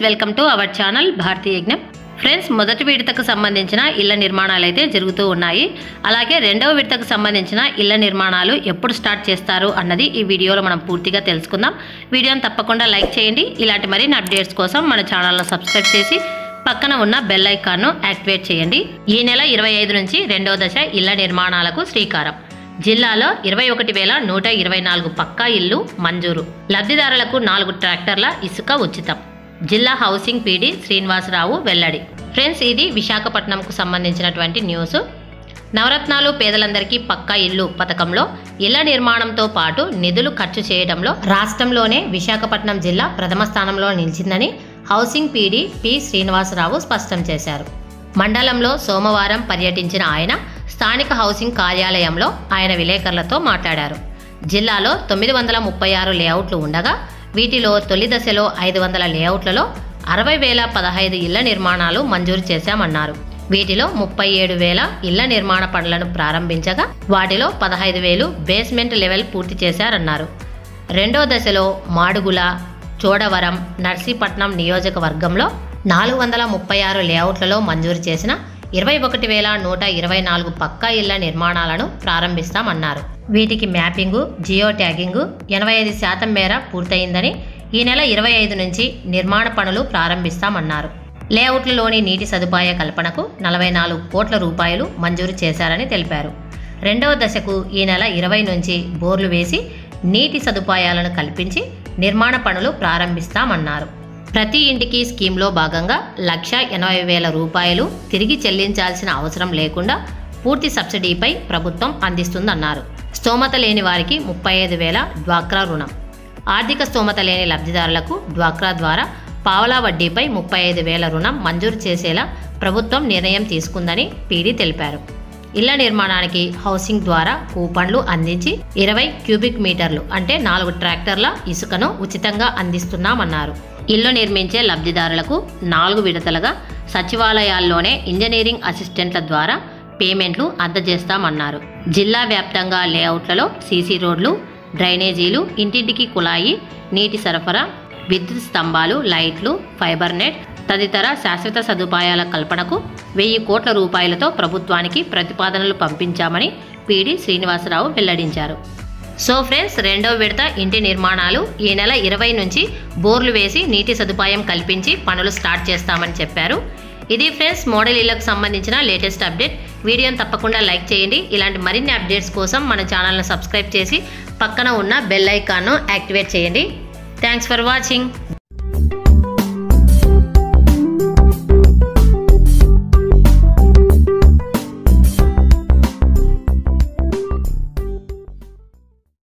welcome to our channel Bharatiya Yagnam friends మొదటి విడతకు సంబంధించిన ఇళ్ల నిర్మాణాలు అయితే జరుగుతూ ఉన్నాయి అలాగే రెండవ విడతకు సంబంధించిన ఇళ్ల నిర్మాణాలు ఎప్పుడు స్టార్ట్ చేస్తారు అన్నది ఈ వీడియోలో మనం పూర్తిగా తెలుసుకుందాం వీడియోని తప్పకుండా లైక్ చేయండి ఇలాంటి మరిన్ని అప్డేట్స్ కోసం మన ఛానల్ను సబ్స్క్రైబ్ చేసి పక్కన ఉన్న బెల్ ఐకాన్ను యాక్టివేట్ చేయండి ఈ నెల ఇరవై ఐదు నుంచి రెండవ దశ ఇళ్ల నిర్మాణాలకు శ్రీకారం జిల్లాలో ఇరవై ఒకటి వేల నూట ఇరవై నాలుగు పక్కా ఇల్లు మంజూరు లబ్ధిదారులకు నాలుగు ట్రాక్టర్ల ఇసుక ఉచితం జిల్లా హౌసింగ్ పీడీ శ్రీనివాసరావు వెల్లడి ఫ్రెండ్స్ ఇది విశాఖపట్నంకు సంబంధించినటువంటి న్యూస్ నవరత్నాలు పేదలందరికీ పక్కా ఇల్లు పథకంలో ఇళ్ల నిర్మాణంతో పాటు నిధులు ఖర్చు చేయడంలో రాష్ట్రంలోనే విశాఖపట్నం జిల్లా ప్రథమ స్థానంలో నిలిచిందని హౌసింగ్ పీడీ పి శ్రీనివాసరావు స్పష్టం చేశారు మండలంలో సోమవారం పర్యటించిన ఆయన స్థానిక హౌసింగ్ కార్యాలయంలో ఆయన విలేకరులతో మాట్లాడారు జిల్లాలో తొమ్మిది వందల ముప్పై ఆరు లేఅవుట్లు ఉండగా వీటిలో తొలి దశలో ఐదు వందల లేఅవుట్లలో అరవై వేల పదహైదు ఇళ్ల నిర్మాణాలు మంజూరు చేశామన్నారు వీటిలో ముప్పై ఏడు వేల ఇళ్ల నిర్మాణ పనులను ప్రారంభించగా వాటిలో పదహైదు వేలు బేస్మెంట్ లెవెల్ పూర్తి చేశారన్నారు రెండో దశలో మాడుగుల చోడవరం నర్సీపట్నం నియోజకవర్గంలో నాలుగు వందల ముప్పై ఆరు లేఅవుట్లలో మంజూరు చేసిన ఇరవై ఒకటి వేల నూట ఇరవై నాలుగు పక్కా ఇళ్ల నిర్మాణాలను ప్రారంభిస్తామన్నారు వీటికి మ్యాపింగు జియో ట్యాగింగు ఎనభై ఐదు శాతం మేర పూర్తయిందని ఈ నెల ఇరవై ఐదు నుంచి నిర్మాణ పనులు ప్రారంభిస్తామన్నారు లేఅవుట్లలోని నీటి సదుపాయ కల్పనకు నలభై నాలుగు కోట్ల రూపాయలు మంజూరు చేశారని తెలిపారు రెండవ దశకు ఈ నెల ఇరవై నుంచి బోర్లు వేసి నీటి సదుపాయాలను కల్పించి నిర్మాణ పనులు ప్రారంభిస్తామన్నారు ప్రతి ఇంటికి స్కీమ్లో భాగంగా లక్ష ఎనభై వేల రూపాయలు తిరిగి చెల్లించాల్సిన అవసరం లేకుండా పూర్తి సబ్సిడీపై ప్రభుత్వం అందిస్తుందన్నారు స్తోమత లేని వారికి ముప్పై ఐదు వేల డ్వాక్రా రుణం ఆర్థిక స్తోమత లేని లబ్ధిదారులకు డ్వాక్రా ద్వారా పావలా వడ్డీపై ముప్పై ఐదు వేల రుణం మంజూరు చేసేలా ప్రభుత్వం నిర్ణయం తీసుకుందని పీడీ తెలిపారు ఇళ్ల నిర్మాణానికి హౌసింగ్ ద్వారా కూపన్లు అందించి ఇరవై క్యూబిక్ మీటర్లు అంటే నాలుగు ట్రాక్టర్ల ఇసుకను ఉచితంగా అందిస్తున్నామన్నారు ఇల్లు నిర్మించే లబ్ధిదారులకు నాలుగు విడతలుగా సచివాలయాల్లోనే ఇంజనీరింగ్ అసిస్టెంట్ల ద్వారా పేమెంట్లు అందజేస్తామన్నారు జిల్లా వ్యాప్తంగా లేఅవుట్లలో సీసీ రోడ్లు డ్రైనేజీలు ఇంటింటికి కుళాయి నీటి సరఫరా విద్యుత్ స్తంభాలు లైట్లు ఫైబర్ నెట్ తదితర శాశ్వత సదుపాయాల కల్పనకు వెయ్యి కోట్ల రూపాయలతో ప్రభుత్వానికి ప్రతిపాదనలు పంపించామని పీడి శ్రీనివాసరావు వెల్లడించారు సో ఫ్రెండ్స్ రెండవ విడత ఇంటి నిర్మాణాలు ఈ నెల ఇరవై నుంచి బోర్లు వేసి నీటి సదుపాయం కల్పించి పనులు స్టార్ట్ చేస్తామని చెప్పారు ఇది ఫ్రెండ్స్ మోడల్ ఇళ్లకు సంబంధించిన లేటెస్ట్ అప్డేట్ వీడియోని తప్పకుండా లైక్ చేయండి ఇలాంటి మరిన్ని అప్డేట్స్ కోసం మన ఛానల్ను సబ్స్క్రైబ్ చేసి పక్కన ఉన్న బెల్ ఐకాన్ను యాక్టివేట్ చేయండి థ్యాంక్స్ ఫర్ వాచింగ్